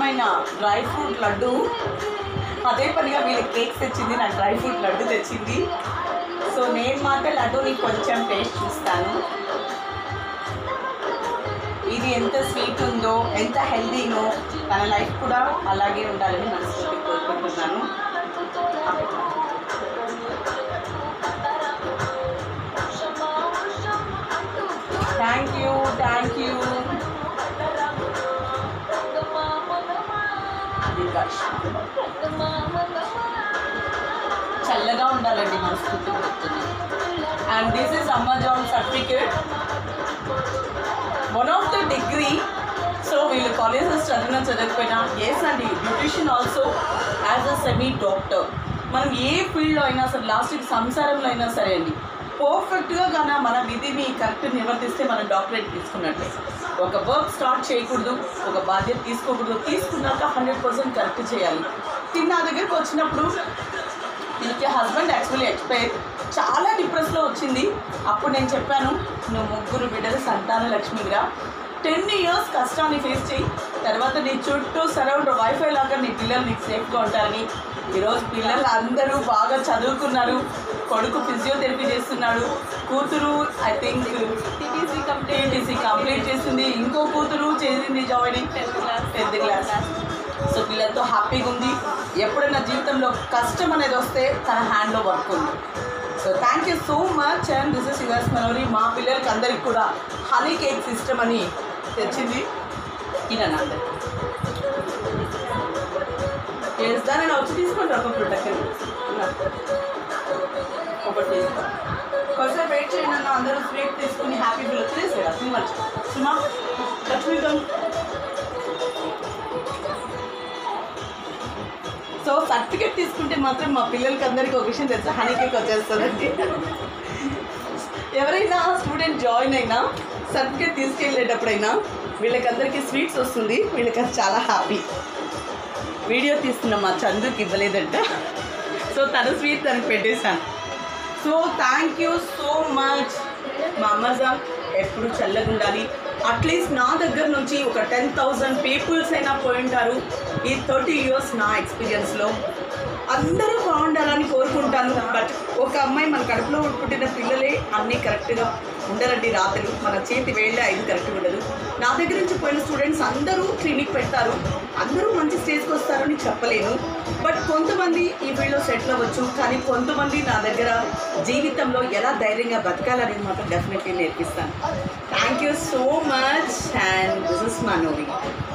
ఇష్టమైన dry fruit laddu అదే పనిగా వీళ్ళకి కేక్స్ తెచ్చింది నాకు డ్రై ఫ్రూట్ లడ్డు తెచ్చింది సో నేను మాత్రం లడ్డూని కొంచెం టేస్ట్ చూస్తాను ఇది ఎంత స్వీట్ ఉందో ఎంత హెల్దీనో తన లైఫ్ కూడా అలాగే ఉండాలని మనస్ఫూర్తి కోరుకుంటున్నాను థ్యాంక్ యూ థ్యాంక్ యూ చల్లగా ఉండాలండి మనస్ఫూర్తి చెప్తున్నాను and this is Amazon certificate one of the degree so వీళ్ళు కాలేజెస్ చదివినా చదవకపోయినా ఎస్ అండి beautician also as a semi doctor మనం ఏ ఫీల్డ్లో అయినా సరే లాస్ట్కి సంసారంలో అయినా సరే అండి పర్ఫెక్ట్గా కానీ మన విధిని కరెక్ట్ నిర్వర్తిస్తే మనం డాక్టరేట్ తీసుకున్నట్లే ఒక వర్క్ స్టార్ట్ చేయకూడదు ఒక బాధ్యత తీసుకోకూడదు తీసుకున్నాక హండ్రెడ్ పర్సెంట్ కరెక్ట్ చేయాలి తిన్న నా దగ్గరికి వచ్చినప్పుడు దీనికి హస్బెండ్ యాక్చువల్లీ ఎక్స్పైర్ చాలా డిప్రెస్లో వచ్చింది అప్పుడు నేను చెప్పాను నువ్వు ముగ్గురు బిడ్డలు సంతాన లక్ష్మిగా టెన్ ఇయర్స్ కష్టాన్ని ఫేస్ చేయి తర్వాత నీ చుట్టూ సరౌండ్ వైఫై లాగా నీ పిల్లలు నీకు సేఫ్గా ఉంటారని ఈరోజు పిల్లలు అందరూ బాగా చదువుకున్నారు కొడుకు ఫిజియోథెరపీ చేస్తున్నాడు కూతురు I think TTC complete TTC complete చేసింది ఇంకో కూతురు చేసింది joining tenth class tenth class so వీళ్ళతో హ్యాపీగా ఉంది ఎప్పుడైనా జీవితంలో కష్టం అనేది వస్తే తన హ్యాండ్లో వర్క్ ఉంది so thank you so much and this is yours Manori మా పిల్లలకి అందరికి కూడా హనీ కేక్ సిస్టమ్ అని తెచ్చింది తినను అందరికి చేస్తా నేను వచ్చి తీసుకుంటా ఒక ప్రొడక్ట్ ఒకటి తీసుకో కొంచెం వెయిట్ చేయండి అన్న అందరూ స్వీట్ తీసుకుని హ్యాపీ ఫీల్ వచ్చేసాడు అసలు మర్చి సుమా లక్ష్మీకాంత్ సో సర్టిఫికేట్ తీసుకుంటే మాత్రం మా పిల్లలకి అందరికీ ఒక విషయం తెలుసా హనీ కేక్ వచ్చేస్తుందండి ఎవరైనా స్టూడెంట్ జాయిన్ అయినా సర్టిఫికేట్ తీసుకెళ్ళేటప్పుడైనా వీళ్ళకందరికీ స్వీట్స్ వస్తుంది వీళ్ళకి అది చాలా హ్యాపీ వీడియో తీస్తున్న మా చందుకి ఇవ్వలేదంట సో తన స్వీట్ తనకి పెట్టేశాను so thank you so much మా అమ్మజాన్ ఎప్పుడు చల్లగా ఉండాలి అట్లీస్ట్ నా దగ్గర నుంచి ఒక టెన్ థౌజండ్ పీపుల్స్ అయినా పోయి ఉంటారు ఈ థర్టీ ఇయర్స్ నా ఎక్స్పీరియన్స్లో అందరూ బాగుండాలని కోరుకుంటాను బట్ ఒక అమ్మాయి మన కడుపులో పుట్టిన పిల్లలే అన్నీ కరెక్ట్గా ఉండరండి రాత్రులు మన చేతి వేళ్ళే ఐదు కరెక్ట్గా ఉండదు నా దగ్గర నుంచి పోయిన స్టూడెంట్స్ అందరూ క్లినిక్ పెడతారు అందరూ మంచి స్టేజ్కి వస్తారని చెప్పలేను బట్ కొంతమంది ఈ ఫీల్డ్లో సెటిల్ అవ్వచ్చు కానీ కొంతమంది నా దగ్గర జీవితంలో ఎలా ధైర్యంగా బతకాలనేది మాత్రం డెఫినెట్లీ నేర్పిస్తాను thank you so much and this is మనోరి